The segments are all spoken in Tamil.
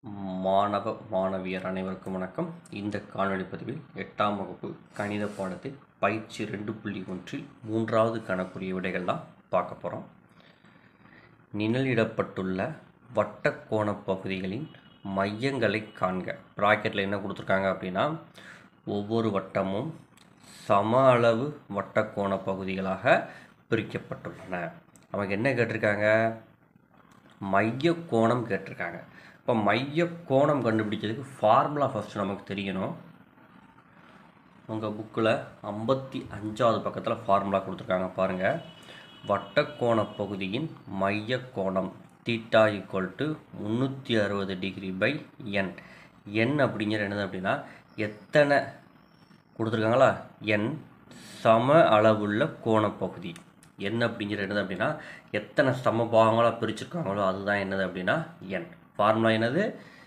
மாணவ மாணவியர் அனைவருக்கும் வணக்கம் இந்த காணொளி பதிவில் எட்டாம் வகுப்பு கணித பாடத்தில் பயிற்சி ரெண்டு புள்ளி ஒன்றில் மூன்றாவது கணக்குரிய விடைகள் தான் பார்க்க போகிறோம் நிழலிடப்பட்டுள்ள வட்டக்கோண பகுதிகளின் மையங்களை காண்க ப்ராக்கெட்டில் என்ன கொடுத்துருக்காங்க அப்படின்னா ஒவ்வொரு வட்டமும் சம அளவு வட்டக்கோண பகுதிகளாக பிரிக்கப்பட்டுள்ளன அவங்க என்ன கேட்டிருக்காங்க மைய கோணம் கேட்டிருக்காங்க இப்போ மைய கோணம் கண்டுபிடிக்கிறதுக்கு ஃபார்முலா ஃபஸ்ட்டு நமக்கு தெரியணும் உங்கள் புக்கில் ஐம்பத்தி அஞ்சாவது பக்கத்தில் ஃபார்முலா கொடுத்துருக்காங்க பாருங்கள் வட்டக்கோண பகுதியின் மைய கோணம் தீட்டா ஈக்குவல் டு முந்நூற்றி அறுபது டிகிரி பை என் என் அப்படிங்கிற என்னது அப்படின்னா எத்தனை கொடுத்துருக்காங்களா என் சம அளவுள்ள கோணப்பகுதி என் அப்படிங்கிற என்னது அப்படின்னா எத்தனை சம பாகங்களாக பிரிச்சிருக்காங்களோ அதுதான் என்னது அப்படின்னா என் ஃபார்முலா என்னது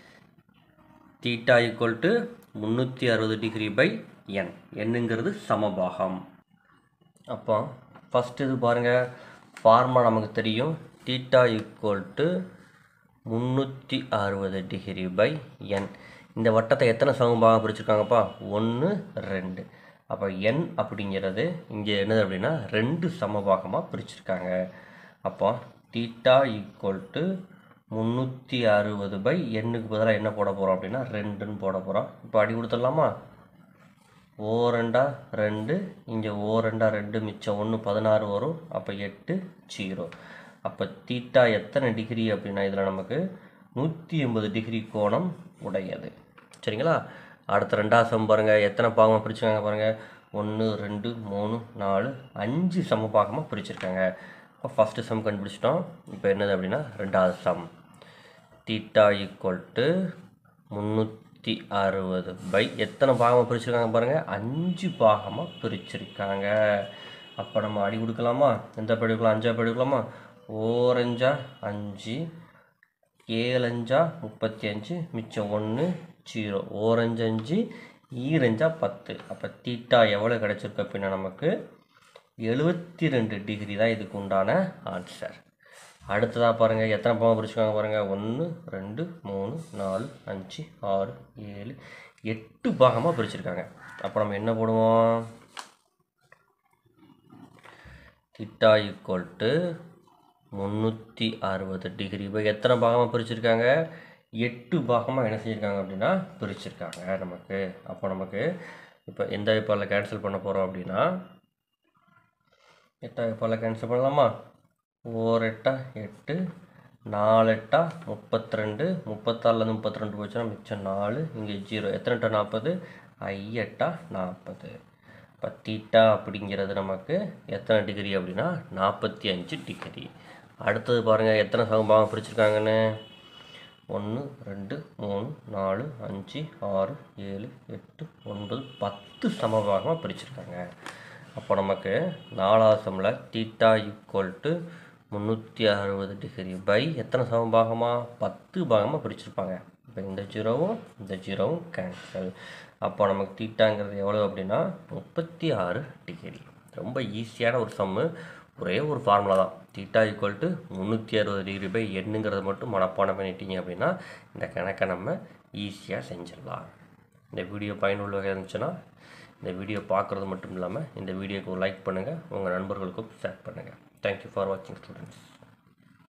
தீட்டா ஈக்குவல் டு முந்நூற்றி அறுபது டிகிரி பை என் என்னங்கிறது சமபாகம் அப்போ ஃபஸ்ட் இது பாருங்கள் ஃபார்முலா நமக்கு தெரியும் தீட்டா ஈக்குவல் டு முந்நூற்றி அறுபது டிகிரி பை என் இந்த வட்டத்தை எத்தனை சமபாகம் பிரிச்சிருக்காங்கப்பா ஒன்று ரெண்டு அப்போ என் அப்படிங்கிறது இங்கே என்னது அப்படின்னா ரெண்டு சமபாகமாக பிரிச்சிருக்காங்க அப்போ தீட்டா ஈக்குவல் டு முந்நூற்றி அறுபது பை எண்ணுக்கு பதிலாக என்ன போட போகிறோம் அப்படின்னா ரெண்டுன்னு போட போகிறோம் இப்போ அடி கொடுத்துடலாமா ஓ ரெண்டா ரெண்டு இங்கே ஓ ரெண்டா ரெண்டு மிச்சம் ஒன்று பதினாறு வரும் அப்போ எட்டு ஜீரோ அப்போ தீட்டா எத்தனை டிகிரி அப்படின்னா இதில் நமக்கு நூற்றி எண்பது டிகிரி கோணம் உடையது சரிங்களா அடுத்த ரெண்டாவது சம் பாருங்கள் எத்தனை பாகமாக பிரிச்சிருக்காங்க பாருங்கள் ஒன்று ரெண்டு மூணு நாலு அஞ்சு சம பாகமாக பிரிச்சிருக்காங்க இப்போ ஃபஸ்ட்டு சம் கண்டுபிடிச்சிட்டோம் இப்போ என்னது அப்படின்னா ரெண்டாவது சம் தீட்டா ஈக்குவல் டு முந்நூற்றி அறுபது பை எத்தனை பாகமாக பிரிச்சிருக்காங்க பாருங்கள் அஞ்சு பாகமாக பிரிச்சிருக்காங்க அப்போ நம்ம அடி கொடுக்கலாமா எந்த படி கொடுக்கலாம் அஞ்சா படி கொடுக்கலாமா ஓரஞ்சா அஞ்சு ஏழஞ்சா முப்பத்தி அஞ்சு மிச்சம் ஒன்று ஜீரோ ஓரஞ்சு அஞ்சு ஈரஞ்சா பத்து அப்போ தீட்டா எவ்வளோ கிடச்சிருக்கு அப்படின்னா நமக்கு எழுபத்தி ரெண்டு டிகிரி தான் இதுக்கு உண்டான ஆன்சர் அடுத்ததாக பாருங்கள் எத்தனை பாகம் பிரிச்சுக்காங்க பாருங்கள் ஒன்று ரெண்டு மூணு நாலு அஞ்சு ஆறு ஏழு எட்டு பாகமாக பிரிச்சிருக்காங்க அப்போ நம்ம என்ன போடுவோம் திட்டா ஈக்குவல் டு முந்நூற்றி அறுபது டிகிரி இப்போ எத்தனை பாகமாக பிரிச்சிருக்காங்க எட்டு பாகமாக என்ன செஞ்சுருக்காங்க அப்படின்னா பிரிச்சிருக்காங்க நமக்கு அப்போ நமக்கு இப்போ எந்த வைப்பால் கேன்சல் பண்ண போகிறோம் அப்படின்னா எட்டா வைப்பால் கேன்சல் பண்ணலாமா ஓர் எட்டா எட்டு நாலு எட்டா முப்பத்தி ரெண்டு முப்பத்தாறுலேருந்து முப்பத்தி ரெண்டு போச்சுன்னா மிச்சம் நாலு இங்கே ஜீரோ எத்தனை எட்டா நாற்பது ஐ எட்டா நாற்பது இப்போ தீட்டா அப்படிங்கிறது நமக்கு எத்தனை டிகிரி அப்படின்னா நாற்பத்தி அஞ்சு டிகிரி அடுத்தது பாருங்கள் எத்தனை சமபாகம் பிரிச்சிருக்காங்கன்னு ஒன்று ரெண்டு மூணு நாலு அஞ்சு ஆறு ஏழு எட்டு ஒன்பது பத்து சமபாகமாக பிரிச்சிருக்காங்க அப்போ நமக்கு நாலாவது சம்மில் தீட்டா ஈக்குவல் டு முந்நூற்றி அறுபது டிகிரி பை எத்தனை சமபாகமாக பத்து பாகமாக பிரிச்சிருப்பாங்க இப்போ இந்த ஜீரோவும் இந்த ஜீரோவும் கேன்சல் அப்போ நமக்கு தீட்டாங்கிறது எவ்வளோ அப்படின்னா முப்பத்தி ஆறு டிகிரி ரொம்ப ஈஸியான ஒரு சம்மு ஒரே ஒரு ஃபார்முலா தான் தீட்டா ஈக்குவல் டு முந்நூற்றி அறுபது டிகிரி பை எண்ணுங்கிறத மட்டும் மனப்பாடம் பண்ணிட்டீங்க அப்படின்னா இந்த கணக்கை நம்ம ஈஸியாக செஞ்சிடலாம் இந்த வீடியோ பயனுள்ள வகையாக இருந்துச்சுன்னா இந்த வீடியோ பார்க்குறது மட்டும் இல்லாமல் இந்த வீடியோக்கு லைக் பண்ணுங்கள் உங்கள் நண்பர்களுக்கும் ஷேர் பண்ணுங்கள் தேங்க்யூ ஃபார் வாட்சிங் ஸ்டூடெண்ட்ஸ்